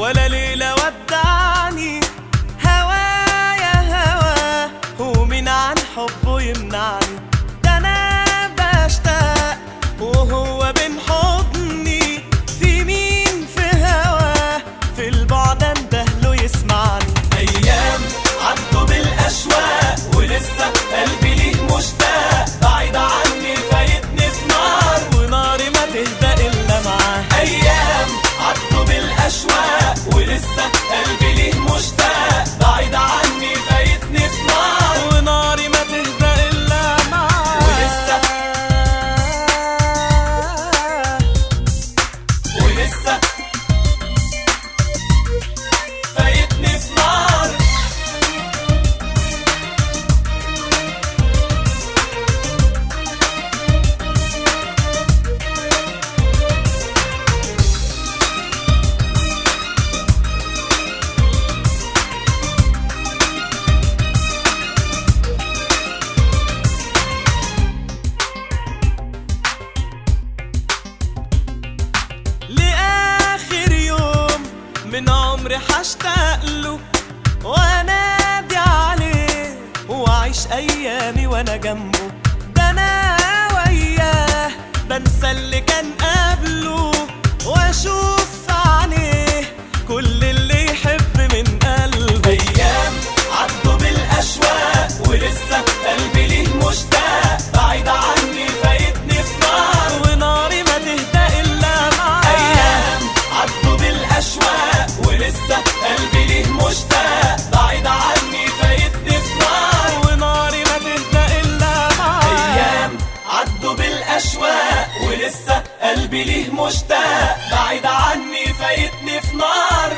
ولا ليلة ودعني هوايا هوا ومين عن حبه يمنعني ده انا بشتاق وهو بين حضني في مين في هوا في البعد اندهله يسمعني ايام عدوا بالاشواق ولسه قلبي ليه مشتاق بعيد عني فايتني في نار وناري ما تهدى الا معاه ايام عدوا بالاشواق ولسه قلبي ليه مشتاق بعيد عني فايتني في نار وناري ما تهدى الا معاه ولسه ولسه فايتني في نار لاخر يوم من عمري هشتاق له وانادي عليه واعيش ايامي وانا جنبه ده انا وياه بنسى اللي كان قبله واشوف في عينيه كل اللي يحب من قلبه ايام عدوا بالاشواق ولسه قلبي ليه مشتاق بعيد عني فايتني في نار وناري ما تهدى الا معاه ايام عدوا بالاشواق ولسه قلبي ليه مشتاق بعيد عني فايتني في نار وناري ما تهدى الا معاه ايام عدوا بالاشواق ولسه قلبي ليه مشتاق بعيد عني فايتني في نار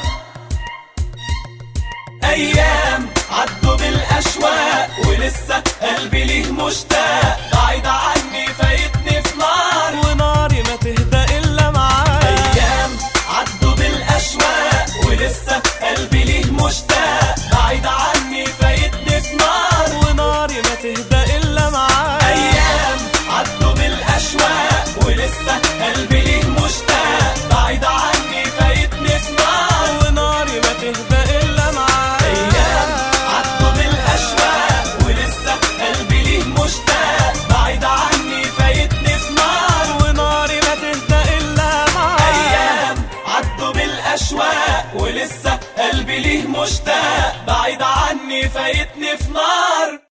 ايام عدوا بالاشواق ولسه قلبي ليه مشتاق بعيد عني فايتني في نار وناري ما تهدى الا معاه ايام عدوا بالاشواق ولسه قلبي ليه مشتاق بعيد عني فايتني في نار وناري ما تهدى الا معاه ايام عدوا بالاشواق ولسه قلبي ليه مشتاق بعيد عني فايتني في نار وناري ما تهدى الا معاه ايام عدوا بالاشواق ولسه قلبي ليه مشتاق بعيد عني فايتني في نار وناري ما تهدى الا معاه ايام عدوا بالاشواق ولسه قلبي ليه مشتاق بعيد عني فايتني في نار